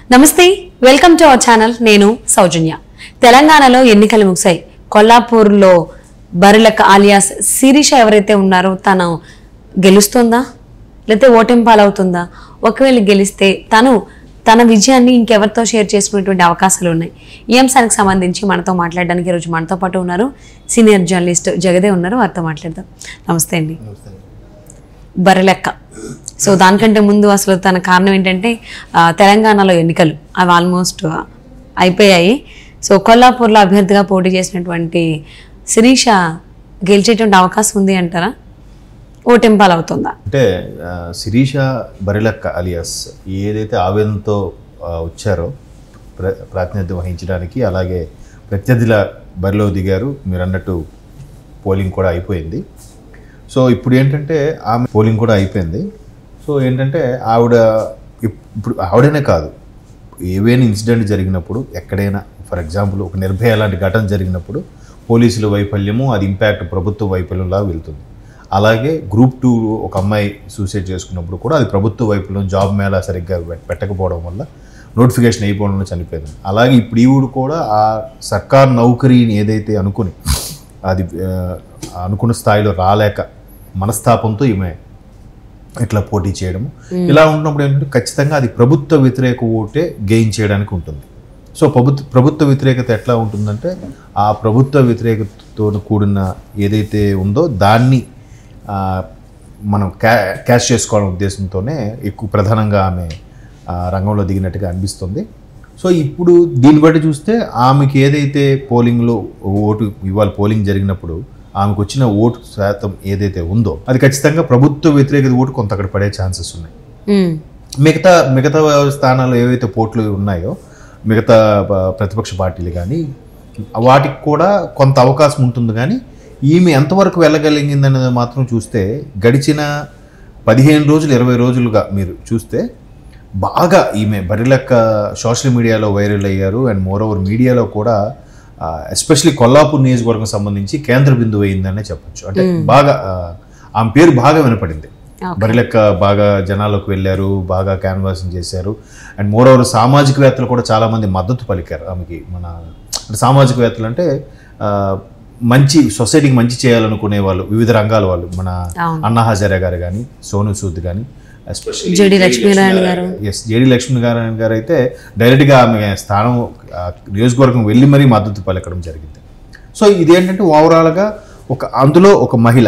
నమస్తే welcome to our channel నేను సౌజన్య తెలంగాణలో ఎన్నికలు ముగిశాయి కొల్లాపూర్లో బరిలక్ ఆలియాస్ శిరీష ఎవరైతే ఉన్నారో తను గెలుస్తుందా లేకపోతే ఓటెంపాలవుతుందా ఒకవేళ గెలిస్తే తను తన విజయాన్ని ఇంకెవరితో షేర్ చేసుకునేటువంటి అవకాశాలు ఉన్నాయి ఈ అంశానికి సంబంధించి మనతో మాట్లాడడానికి ఈరోజు మనతో పాటు ఉన్నారు సీనియర్ జర్నలిస్ట్ జగదే ఉన్నారు వారితో మాట్లాడదాం నమస్తే అండి బర్రెలెక్క సో దానికంటే ముందు అసలు తన కారణం ఏంటంటే ఆ, తెలంగాణలో ఎన్నికలు అవి ఆల్మోస్ట్ అయిపోయాయి సో కొల్లాపూర్లో అభ్యర్థిగా పోటీ చేసినటువంటి శిరీష గెలిచేటువంటి అవకాశం ఉంది అంటారా ఓటెంపాలు అవుతుందా అంటే ఆ, శిరీష బరిలక్క అలియాస్ ఏదైతే ఆవేదనతో ఆ, వచ్చారో ప్ర ప్రాతినిధ్యం వహించడానికి అలాగే ప్రత్యర్థుల బరిలో దిగారు మీరు అన్నట్టు పోలింగ్ కూడా అయిపోయింది సో ఇప్పుడు ఏంటంటే ఆమె పోలింగ్ కూడా అయిపోయింది సో ఏంటంటే ఆవిడ ఇప్- ఇప్పుడు ఆవిడనే కాదు ఏవైనా ఇన్సిడెంట్ జరిగినప్పుడు ఎక్కడైనా ఫర్ ఎగ్జాంపుల్ ఒక నిర్భయ లాంటి ఘటన జరిగినప్పుడు పోలీసుల వైఫల్యము అది ఇంపాక్ట్ ప్రభుత్వ వైఫల్యంలా వెళ్తుంది అలాగే గ్రూప్ టూ ఒక అమ్మాయి సూసైడ్ చేసుకున్నప్పుడు కూడా అది ప్రభుత్వ వైఫల్యం జాబ్ మేళా సరిగ్గా పెట్- పెట్టకపోవడం వల్ల నోటిఫికేషన్ అయిపోవడం వల్ల చనిపోయింది అలాగే ఇప్పుడు ఈవిడ కూడా ఆ సర్కార్ నౌకరీని ఏదైతే అనుకుని అది ఆ, అనుకున్న స్థాయిలో రాలేక మనస్తాపంతో ఈమె ఇట్లా పోటీ చేయడము ఇలా ఉన్నప్పుడు ఏంటంటే ఖచ్చితంగా అది ప్రభుత్వ వ్యతిరేక ఓటే గెయిన్ చేయడానికి ఉంటుంది సో ప్రభుత్వ ప్రభుత్వ వ్యతిరేకత ఎట్లా ఉంటుందంటే ఆ ప్రభుత్వ వ్యతిరేకతతో కూడిన ఏదైతే ఉందో దాన్ని ఆ, మనం క్యా క్యాష్ చేసుకోవాలనే ఉద్దేశంతోనే ఎక్కువ ప్రధానంగా ఆమె ఆ, రంగంలో దిగినట్టుగా అనిపిస్తుంది సో ఇప్పుడు దీన్ని బట్టి చూస్తే ఆమెకి ఏదైతే పోలింగ్లో ఓటు ఇవాళ పోలింగ్ జరిగినప్పుడు ఆమెకు వచ్చిన ఓటు శాతం ఏదైతే ఉందో అది ఖచ్చితంగా ప్రభుత్వ వ్యతిరేకత ఓటు కొంత అక్కడ పడే ఛాన్సెస్ ఉన్నాయి ఉమ్, మిగతా మిగతా స్థానాలు ఏవైతే పోట్లు ఉన్నాయో మిగతా ప- ప్రతిపక్ష పార్టీలు కానీ వాటికి కూడా కొంత అవకాశం ఉంటుంది కానీ ఈమె ఎంతవరకు వెళ్ళగలిగిందనేది మాత్రం చూస్తే గడిచిన పదిహేను రోజులు ఇరవై రోజులుగా మీరు చూస్తే బాగా ఈమె బరిలెక్క సోషల్ మీడియాలో వైరల్ అయ్యారు అండ్ మోర్ ఓవర్ మీడియాలో కూడా ఎస్పెషలీ కొల్లాపూర్ నియోజకవర్గం సంబంధించి కేంద్ర బిందువు అయిందనే చెప్పొచ్చు అంటే బాగా ఆ, ఆమె పేరు బాగా వినపడింది Okay. బరిలెక్క బాగా జనాల్లోకి వెళ్ళారు బాగా క్యాన్వాసింగ్ చేశారు అండ్ మోర్ ఓవర్ సామాజికవేత్తలు కూడా చాలామంది మద్దతు పలికారు ఆమెకి మన అంటే సామాజికవేత్తలు అంటే ఆ, మంచి సొసైటీకి మంచి చేయాలనుకునే వాళ్ళు వివిధ రంగాల వాళ్ళు మన అవును. అన్నా హజారే గారు కానీ సోను సూద్ కానీ ఎస్పెషల్లీ జెడి లక్ష్మీనారాయణ గారు. ఎస్ జేడి లక్ష్మీనారాయణ గారు అయితే డైరెక్ట్గా ఆమె స్థానం ఆ, నియోజకవర్గం వెళ్ళి మరీ మద్దతు పలకడం జరిగింది సో ఇదేంటంటే ఓవరాల్గా ఒక అందులో ఒక మహిళ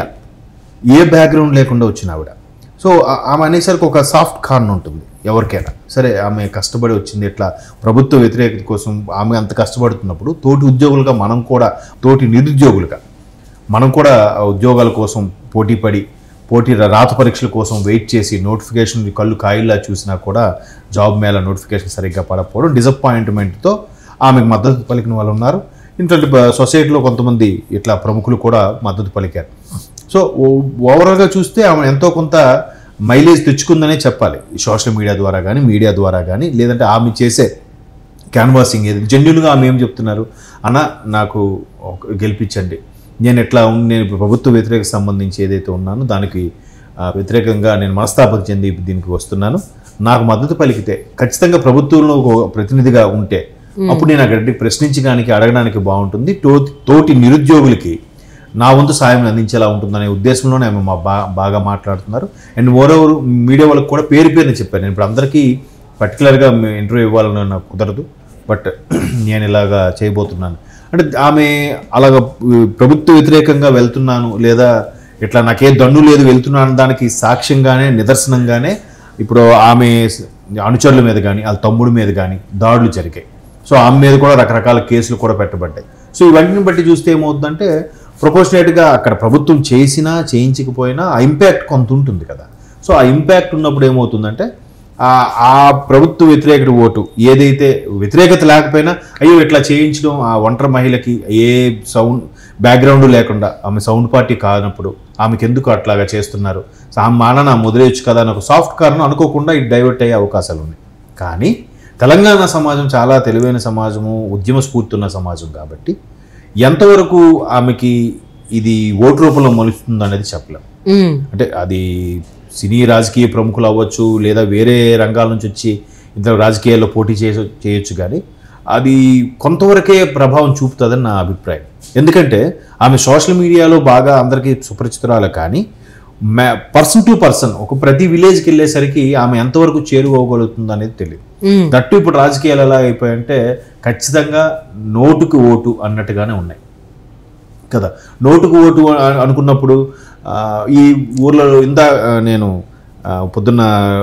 ఏ బ్యాక్గ్రౌండ్ లేకుండా వచ్చిన ఆవిడ సో ఆ- ఆమె అనేసరికి ఒక సాఫ్ట్ కార్న్ ఉంటుంది ఎవరికైనా సరే ఆమె కష్టపడి వచ్చింది ఇట్లా ప్రభుత్వ వ్యతిరేకత కోసం ఆమె అంత కష్టపడుతున్నప్పుడు తోటి ఉద్యోగులుగా మనం కూడా తోటి నిరుద్యోగులుగా మనం కూడా ఆ ఉద్యోగాల కోసం పోటీపడి పోటీ రాత పరీక్షల కోసం వెయిట్ చేసి నోటిఫికేషన్ కళ్ళు కాయిల్లా చూసినా కూడా జాబ్ మేళ నోటిఫికేషన్ సరిగ్గా పడకపోవడం డిసప్పాయింట్మెంట్తో ఆమెకు మద్దతు పలికిన వాళ్ళు ఉన్నారు ఇంట్లో సొసైటీలో కొంతమంది ఇట్లా ప్రముఖులు కూడా మద్దతు పలికారు సో ఓ- ఓవరాల్గా చూస్తే ఆమె ఎంతో కొంత మైలేజ్ తెచ్చుకుందనే చెప్పాలి ఈ సోషల్ మీడియా ద్వారా కానీ మీడియా ద్వారా కానీ లేదంటే ఆమె చేసే క్యాన్వాసింగ్ ఏది జెన్యున్గా ఆమె ఏం చెప్తున్నారు అన్న నాకు ఒక- గెలిపించండి నేను ఎట్లా ఉన్- నేను ఇప్పుడు ప్రభుత్వ వ్యతిరేక సంబంధించి ఏదైతే ఉన్నానో దానికి ఆ, వ్యతిరేకంగా నేను మనస్తాపం చెంది దీనికి వస్తున్నాను నాకు మద్దతు పలికితే ఖచ్చితంగా ప్రభుత్వంలో ఒక ప్రతినిధిగా ఉంటే అప్పుడు నేను అక్కడికి ప్రశ్నించడానికి అడగడానికి బాగుంటుంది తోటి తోటి నిరుద్యోగులకి నా వంతు సాయం అందించేలా ఉంటుందనే ఉద్దేశంలోనే ఆమె మా బా బాగా మాట్లాడుతున్నారు అండ్ ఓవర్ మీడియా వాళ్ళకి కూడా పేరు పేరుని చెప్పాను నేను ఇప్పుడు అందరికీ పర్టికులర్గా ఇంటర్వ్యూ ఇవ్వాలని నాకు కుదరదు బట్ నేను ఇలాగా చేయబోతున్నాను అంటే ఆమె అలాగ ఉ, ప్రభుత్వ వ్యతిరేకంగా వెళ్తున్నాను లేదా ఇట్లా నాకే దన్ను లేదు వెళ్తున్నాను దానికి సాక్ష్యంగానే నిదర్శనంగానే ఇప్పుడు ఆమె అనుచరుల మీద కానీ వాళ్ళ తమ్ముడి మీద కానీ దాడులు జరిగాయి సో ఆమె మీద కూడా రకరకాల కేసులు కూడా పెట్టబడ్డాయి సో ఇవన్నీ బట్టి చూస్తే ఏమవుతుందంటే ప్రొపోర్షనేట్గా అక్కడ ప్రభుత్వం చేసినా చేయించకపోయినా ఆ ఇంపాక్ట్ కొంత ఉంటుంది కదా సో ఆ ఇంపాక్ట్ ఉన్నప్పుడు ఏమవుతుందంటే ఆ ఆ ప్రభుత్వ వ్యతిరేకత ఓటు ఏదైతే వ్యతిరేకత లేకపోయినా అయ్యో ఇట్లా చేయించడం ఆ ఒంటరి మహిళకి ఏ సౌండ్ బ్యాక్గ్రౌండ్ లేకుండా ఆమె సౌండ్ పార్టీ కానప్పుడు ఆమెకి ఎందుకు అట్లాగా చేస్తున్నారు సో ఆమె మాన నా ముదిరేయచ్చు కదా అని ఒక సాఫ్ట్ కారణం అనుకోకుండా ఇది డైవర్ట్ అయ్యే అవకాశాలు ఉన్నాయి కానీ తెలంగాణ సమాజం చాలా తెలివైన సమాజము ఉద్యమ స్ఫూర్తి ఉన్న సమాజం కాబట్టి ఎంతవరకు ఆమెకి ఇది ఓటు రూపంలో మలుస్తుంది అనేది చెప్పలేం ఉమ్, అంటే అది సినీ రాజకీయ ప్రముఖులు అవ్వచ్చు లేదా వేరే రంగాల నుంచి వచ్చి ఇద్దరు రాజకీయాల్లో పోటీ చేయ చేయొచ్చు కానీ అది కొంతవరకే ప్రభావం చూపుతుందని నా అభిప్రాయం ఎందుకంటే ఆమె సోషల్ మీడియాలో బాగా అందరికీ సుపరిచితురాలు కానీ మ్యా పర్సన్ టు పర్సన్ ఒక ప్రతి విలేజ్కి వెళ్ళేసరికి ఆమె ఎంతవరకు చేరుకోగలుగుతుంది అనేది తెలియదు మ్మ్. దట్టు ఇప్పుడు రాజకీయాలు ఎలా అయిపోయాయంటే ఖచ్చితంగా నోటుకు ఓటు అన్నట్టుగానే ఉన్నాయి కదా నోటుకు ఓటు అ- అనుకున్నప్పుడు ఆ, ఈ ఊర్లో ఇంత ఆ, నేను ఆ, పొద్దున్న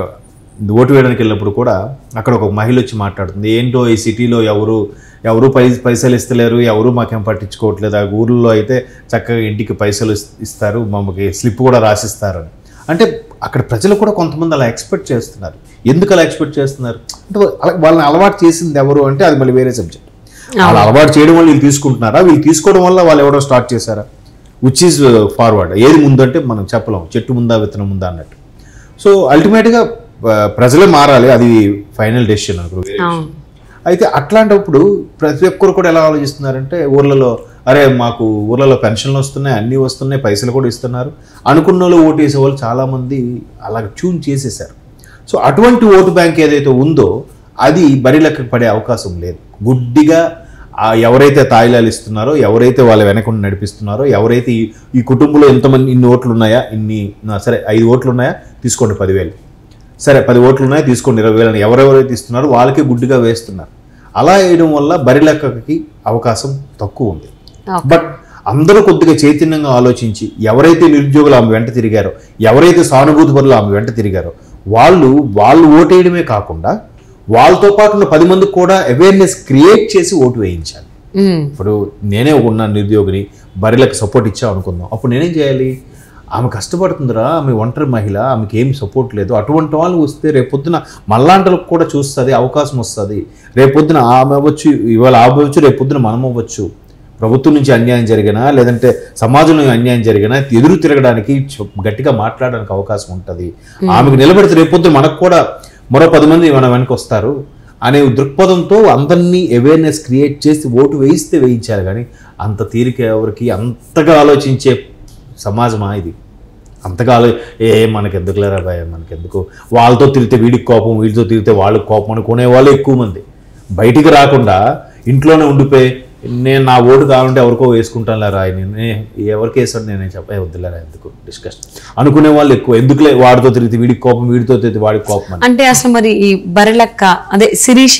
ఓటు వేయడానికి వెళ్ళినప్పుడు కూడా అక్కడ ఒక మహిళ వచ్చి మాట్లాడుతుంది ఏంటో ఈ సిటీలో ఎవరు ఎవరు పై పైసలు ఇస్తలేరు ఎవరు మాకేం పట్టించుకోవట్లేదు ఆ ఊర్లో అయితే చక్కగా ఇంటికి పైసలు ఇస్- ఇస్తారు మమ్మకి స్లిప్ కూడా రాసిస్తారు అని అంటే అక్కడ ప్రజలు కూడా కొంతమంది అలా ఎక్స్పెక్ట్ చేస్తున్నారు ఎందుకు అలా ఎక్స్పెక్ట్ చేస్తున్నారు అంటే అలా- వాళ్ళని అలవాటు చేసింది ఎవరు అంటే అది మళ్ళీ వేరే సబ్జెక్ట్ వాళ్ళు అలవాటు చేయడం వల్ల వీళ్ళు తీసుకుంటున్నారా వీళ్ళు తీసుకోవడం వల్ల వాళ్ళు ఎవడో స్టార్ట్ చేశారా విచ్ ఈజ్ ఫార్వర్డ్ ఏది ముందంటే మనం చెప్పలేం చెట్టు ముందా విత్తనం ముందా అన్నట్టు సో అల్టిమేట్గా ప్రజలే మారాలి అది ఫైనల్ డెసిషన్ అనుకో అవును అయితే అట్లాంటప్పుడు ప్రతి ఒక్కరు కూడా ఎలా ఆలోచిస్తున్నారంటే ఊర్లలో అరే మాకు ఊర్లలో పెన్షన్లు వస్తున్నాయి అన్నీ వస్తున్నాయి పైసలు కూడా ఇస్తున్నారు అనుకున్న వాళ్ళు ఓటు వేసే వాళ్ళు చాలామంది అలా ట్యూన్ చేసేసారు సో అటువంటి ఓటు బ్యాంక్ ఏదైతే ఉందో అది బరిలెక్క పడే అవకాశం లేదు గుడ్డిగా ఆ ఎవరైతే తాయిలాలు ఇస్తున్నారో ఎవరైతే వాళ్ళ వెనకుండా నడిపిస్తున్నారో ఎవరైతే ఈ ఈ కుటుంబంలో ఎంతమంది ఇన్ని ఓట్లు ఉన్నాయా ఇన్ని నా సరే ఐదు ఓట్లు ఉన్నాయా తీసుకోండి పదివేలు సరే పది ఓట్లు ఉన్నాయి తీసుకోండి ఇరవై వేలని ఎవరెవరైతే ఇస్తున్నారో వాళ్ళకి గుడ్డిగా వేస్తున్నారు అలా వేయడం వల్ల బరిలెక్కకి అవకాశం తక్కువ ఉంది ఓకే. బట్ అందరూ కొద్దిగా చైతన్యంగా ఆలోచించి ఎవరైతే నిరుద్యోగులు ఆమె వెంట తిరిగారో ఎవరైతే సానుభూతి పరులు ఆమె వెంట తిరిగారో వాళ్ళు వాళ్ళు ఓటేయడమే కాకుండా వాళ్ళతో పాటు ఉన్న పది మందికి కూడా అవేర్నెస్ క్రియేట్ చేసి ఓటు వేయించాలి మ్మ్. ఇప్పుడు నేనే ఉన్న నిరుద్యోగిని బరిలకు సపోర్ట్ ఇచ్చా అనుకుందాం అప్పుడు నేనేం చేయాలి ఆమె కష్టపడుతుందిరా ఆమె ఒంటరి మహిళ ఆమెకి ఏం సపోర్ట్ లేదు అటువంటి వాళ్ళు వస్తే రేపొద్దున మళ్ళాంటలకు కూడా చూస్తుంది అవకాశం వస్తుంది రేపొద్దున ఆమె అవ్వచ్చు ఇవాళ ఆమె అవ్వచ్చు రేపొద్దున మనం అవ్వచ్చు ప్రభుత్వం నుంచి అన్యాయం జరిగినా లేదంటే సమాజంలో అన్యాయం జరిగినా ఎదురు తిరగడానికి చ- గట్టిగా మాట్లాడడానికి అవకాశం ఉంటుంది ఆమెకు నిలబెడితే రేపొద్దున మనకు కూడా మరో పది మంది మన వెనక వస్తారు అనే దృక్పథంతో అందరినీ అవేర్నెస్ క్రియేట్ చేసి ఓటు వేయిస్తే వేయించాలి కానీ అంత తీరిక ఎవరికి అంతగా ఆలోచించే సమాజమా ఇది అంతగా ఆలో ఏ మనకెందుకులేరా భయ మనకెందుకు వాళ్ళతో తిరిగితే వీడికి కోపం వీడితో తిరిగితే వాళ్ళకి కోపం అనుకునే వాళ్ళు ఎక్కువ మంది బయటికి రాకుండా ఇంట్లోనే ఉండిపోయి నేను నా ఓటు కావాలంటే ఎవరికో వేసుకుంటాను లేరా నేను ఎవరికి వేసాడు నేను చెప్పే వద్దులేరా ఎందుకు డిస్కషన్ అనుకునే వాళ్ళు ఎక్కువ ఎందుకులే వాడితో తిరిగితే వీడికి కోపం వీడితో తిరిగితే వాడికి కోపం అని అంటే అసలు మరి ఈ బరిలక్క అదే శిరీష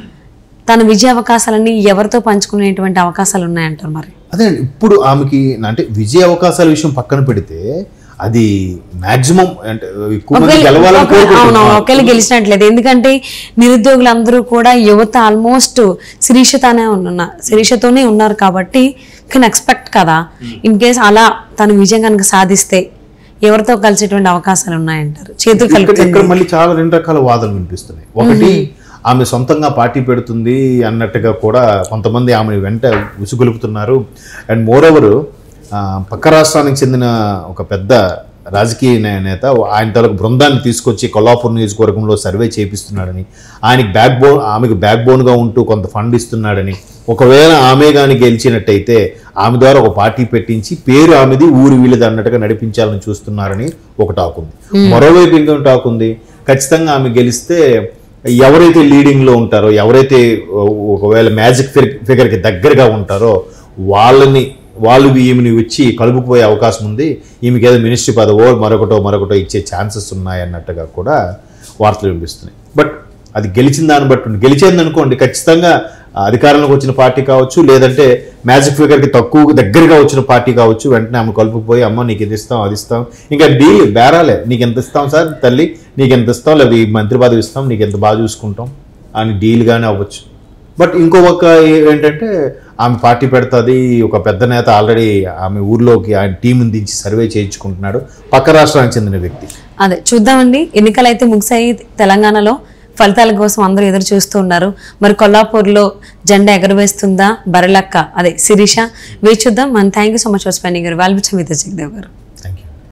తన విజయ అవకాశాలన్నీ ఎవరితో పంచుకునేటువంటి అవకాశాలు ఉన్నాయంటారు మరి అదే ఇప్పుడు ఆమెకి అంటే విజయ అవకాశాల విషయం పక్కన పెడితే అది మాక్సిమం అంటే ఎక్కువ మంది ఒకవేళ- గెలవాలని ఒక- అవును కోరుకుంటున్నారు ఒకవేళ గెలిచినట్లేదు ఎందుకంటే నిరుద్యోగులందరూ కూడా యువత ఆల్మోస్ట్ శిరీషతోనే ఉన్న శిరీషతోనే ఉన్నారు కాబట్టి కెన్ ఎక్స్పెక్ట్ కదా ఇన్ కేస్ అలా తను విజయం కనుక సాధిస్తే ఎవరితో కలిసేటువంటి అవకాశాలు ఉన్నాయంటారు చేతులు ఇక్కడ కలుపుతుంది ఇక్కడ మళ్ళీ చాలా రెండు రకాల వాదనలు వినిపిస్తున్నాయి ఒకటి ఆమె సొంతంగా పార్టీ పెడుతుంది అన్నట్టుగా కూడా కొంతమంది ఆమె వెంట ఉసుగొలుపుతున్నారు అండ్ మోర్ ఓవర్ పక్క రాష్ట్రానికి చెందిన ఒక పెద్ద రాజకీయ నే- నేత ఆయన తాలూకు బృందాన్ని తీసుకొచ్చి కొల్లాపూర్ నియోజకవర్గంలో సర్వే చేపిస్తున్నాడని ఆయనకి బ్యాక్ బోన్ ఆమెకు బ్యాక్ బోన్గా ఉంటూ కొంత ఫండ్ ఇస్తున్నాడని ఒకవేళ ఆమె కానీ గెలిచినట్టయితే ఆమె ద్వారా ఒక పార్టీ పెట్టించి పేరు ఆమెది ఊరి వీళ్ళది అన్నట్టుగా నడిపించాలని చూస్తున్నారని ఒక టాక్ ఉంది మరోవైపు ఇంకొక టాక్ ఉంది ఖచ్చితంగా ఆమె గెలిస్తే ఎవరైతే లీడింగ్లో ఉంటారో ఎవరైతే ఒకవేళ మ్యాజిక్ ఫిగర్కి దగ్గరగా ఉంటారో వాళ్ళని వాళ్ళు ఈమెని వచ్చి కలుపుకుపోయే అవకాశం ఉంది ఈమెకి ఏదో మినిస్ట్రీ పదవో మరొకటో మరొకటో ఇచ్చే ఛాన్సెస్ ఉన్నాయి అన్నట్టుగా కూడా వార్తలు వినిపిస్తున్నాయి బట్ అది గెలిచిన దాన్ని బట్టి ఉంది. గెలిచేది అనుకోండి ఖచ్చితంగా ఆ, అధికారంలోకి వచ్చిన పార్టీ కావచ్చు లేదంటే మ్యాజిక్ ఫిగర్కి తక్కువ దగ్గరగా వచ్చిన పార్టీ కావచ్చు వెంటనే ఆమె కలుపుకుపోయి అమ్మ నీకు ఇది ఇస్తాం అది ఇస్తాం ఇంకా డీల్ బేరాలే నీకు ఎంత ఇస్తాం సార్ తల్లి నీకు ఎంత ఇస్తాం లేదా ఈ మంత్రి పదవి ఇస్తాం నీకు ఎంత బాగా చూసుకుంటాం అని డీల్గానే అవ్వచ్చు బట్ ఇంకో ఒక ఏంటంటే ఆమె పార్టీ పెడుతుంది ఒక పెద్ద నేత ఆల్రెడీ ఆమె ఊర్లోకి ఆయన టీంని దించి సర్వే చేయించుకుంటున్నాడు పక్క రాష్ట్రానికి చెందిన వ్యక్తి అదే చూద్దామండి ఎన్నికలు అయితే ముగిసాయి తెలంగాణలో ఫలితాల కోసం అందరూ ఎదురు చూస్తూ ఉన్నారు మరి కొల్లాపూర్లో జెండా ఎగరవేస్తుందా బరలక్క అదే శిరీష వేచి చూద్దాం మన thank you so much for spending వాల్బిచం విత్ జగదేవ్ గారు